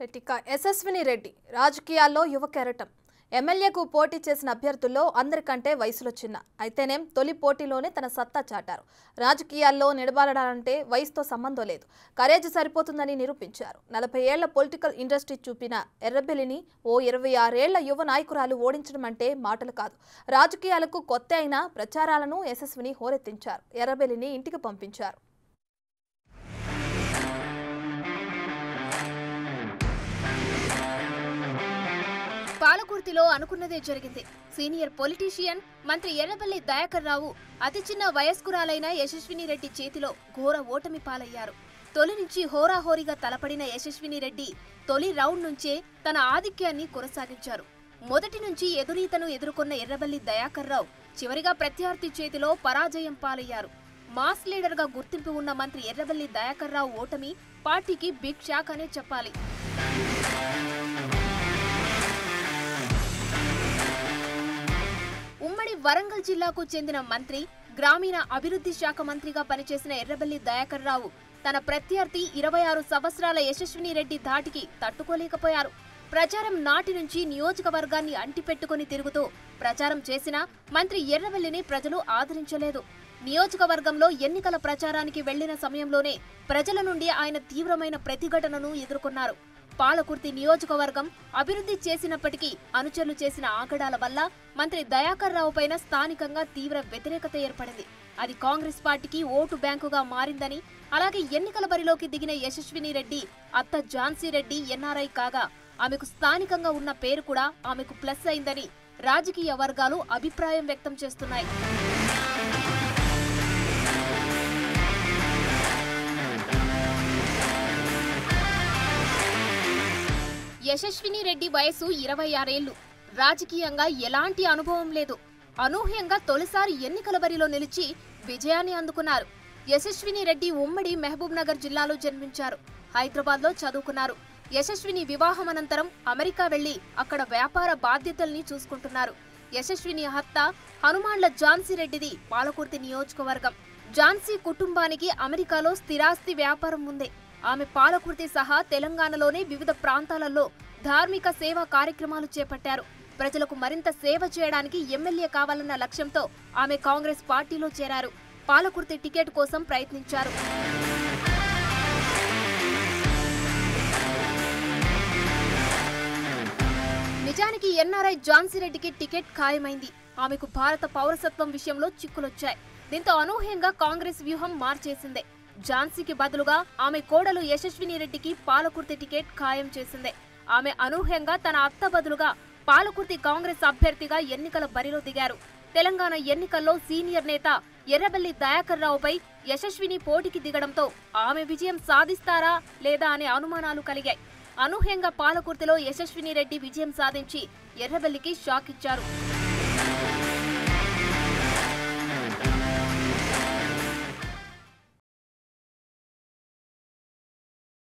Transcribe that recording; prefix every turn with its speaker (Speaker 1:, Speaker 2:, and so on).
Speaker 1: right, ఇక యశస్విని రెడ్డి రాజకీయాల్లో యువ కెరటం ఎమ్మెల్యేకు పోటీ చేసిన అభ్యర్థుల్లో అందరికంటే వయసులో చిన్న అయితేనేం తొలి పోటీలోనే తన సత్తా చాటారు రాజకీయాల్లో నిలబడాలంటే వయసుతో సంబంధం లేదు కరేజ్ సరిపోతుందని నిరూపించారు నలభై ఏళ్ల పొలిటికల్ ఇండస్ట్రీ చూపిన ఎర్రబెల్లిని ఓ ఇరవై ఆరేళ్ల యువ నాయకురాలు ఓడించడం అంటే మాటలు కాదు రాజకీయాలకు కొత్త అయిన ప్రచారాలను యశస్విని హోరెత్తించారు ఎర్రబెల్లిని ఇంటికి పంపించారు
Speaker 2: పాలకుర్తిలో అనుకున్నదే జరిగింది సీనియర్ పొలిటీషియన్ మంత్రి ఎర్రబెల్లి దయాకర్ రావు అతి చిన్న వయస్కురాలైన యశస్విని రెడ్డి చేతిలో ఘోర ఓటమి పాలయ్యారు తొలి నుంచి హోరాహోరీగా తలపడిన యశస్విని రెడ్డి తొలి రౌండ్ నుంచే తన ఆధిక్యాన్ని కొనసాగించారు మొదటి నుంచి ఎదురీతను ఎదుర్కొన్న ఎర్రబెల్లి దయాకర్ రావు చివరిగా ప్రత్యర్థి చేతిలో పరాజయం పాలయ్యారు మాస్ లీడర్గా గుర్తింపు ఉన్న మంత్రి ఎర్రబెల్లి దయాకర్ రావు ఓటమి పార్టీకి బిగ్ షాక్ అనే చెప్పాలి ఉమ్మడి వరంగల్ జిల్లాకు చెందిన మంత్రి గ్రామీణ అభివృద్ధి శాఖ మంత్రిగా పనిచేసిన ఎర్రబెల్లి దయాకర్ రావు తన ప్రత్యర్థి ఇరవై ఆరు సంవత్సరాల యశస్విని రెడ్డి ధాటికి తట్టుకోలేకపోయారు ప్రచారం నాటి నుంచి నియోజకవర్గాన్ని అంటిపెట్టుకుని తిరుగుతూ ప్రచారం చేసినా మంత్రి ఎర్రబెల్లిని ప్రజలు ఆదరించలేదు నియోజకవర్గంలో ఎన్నికల ప్రచారానికి వెళ్లిన సమయంలోనే ప్రజల నుండి ఆయన తీవ్రమైన ప్రతిఘటనను ఎదుర్కొన్నారు పాలకుర్తి నియోజకవర్గం అభివృద్ధి చేసినప్పటికీ అనుచరులు చేసిన ఆగడాల వల్ల మంత్రి దయాకర్ రావు పైన స్థానికంగా తీవ్ర వ్యతిరేకత ఏర్పడింది అది కాంగ్రెస్ పార్టీకి ఓటు బ్యాంకుగా మారిందని అలాగే ఎన్నికల బరిలోకి దిగిన యశస్విని రెడ్డి అత్త ఝాన్సీ రెడ్డి ఎన్ఆర్ఐ కాగా ఆమెకు స్థానికంగా ఉన్న పేరు కూడా ఆమెకు ప్లస్ అయిందని రాజకీయ వర్గాలు అభిప్రాయం వ్యక్తం చేస్తున్నాయి యశస్విని రెడ్డి వయసు ఇరవై ఆరేళ్లు రాజకీయంగా ఎలాంటి అనుభవం లేదు అనూహ్యంగా తొలిసారి ఎన్నికల బరిలో నిలిచి విజయాన్ని అందుకున్నారు యశస్విని రెడ్డి ఉమ్మడి మహబూబ్ నగర్ జిల్లాలో జన్మించారు హైదరాబాద్లో చదువుకున్నారు యశస్విని వివాహం అనంతరం అమెరికా వెళ్లి అక్కడ వ్యాపార బాధ్యతల్ని చూసుకుంటున్నారు యశస్విని హత్త హనుమాన్ల ఝాన్సీ రెడ్డిది పాలకుర్తి నియోజకవర్గం ఝాన్సీ కుటుంబానికి అమెరికాలో స్థిరాస్తి వ్యాపారం ఉంది ఆమె పాలకుర్తి సహా తెలంగాణలోని వివిధ ప్రాంతాలలో ధార్మిక సేవా కార్యక్రమాలు చేపట్టారు ప్రజలకు మరింత సేవ చేయడానికి ఎమ్మెల్యే కావాలన్న లక్ష్యంతో ఆమె కాంగ్రెస్ పార్టీలో చేరారు పాలకుర్తి టికెట్ కోసం ప్రయత్నించారు నిజానికి ఎన్ఆర్ఐ ఝాన్సీ రెడ్డికి టికెట్ ఖాయమైంది ఆమెకు భారత పౌరసత్వం విషయంలో చిక్కులొచ్చాయి దీంతో అనూహ్యంగా కాంగ్రెస్ వ్యూహం మార్చేసింది ఝాన్సీకి బదులుగా ఆమె కోడలు యశస్విని రెడ్డికి పాలకుర్తి టికెట్ ఖాయం చేసింది ఆమె అనూహ్యంగా తన అత్త బదులుగా పాలకుర్తి కాంగ్రెస్ అభ్యర్థిగా ఎన్నికల బరిలో దిగారు తెలంగాణ ఎన్నికల్లో సీనియర్ నేత ఎర్రబెల్లి దయాకర్ రావుపై యశస్విని పోటీకి దిగడంతో ఆమె విజయం సాధిస్తారా లేదా అనే అనుమానాలు కలిగాయి అనూహ్యంగా పాలకుర్తిలో యశస్విని రెడ్డి విజయం సాధించి ఎర్రబెల్లికి షాక్ ఇచ్చారు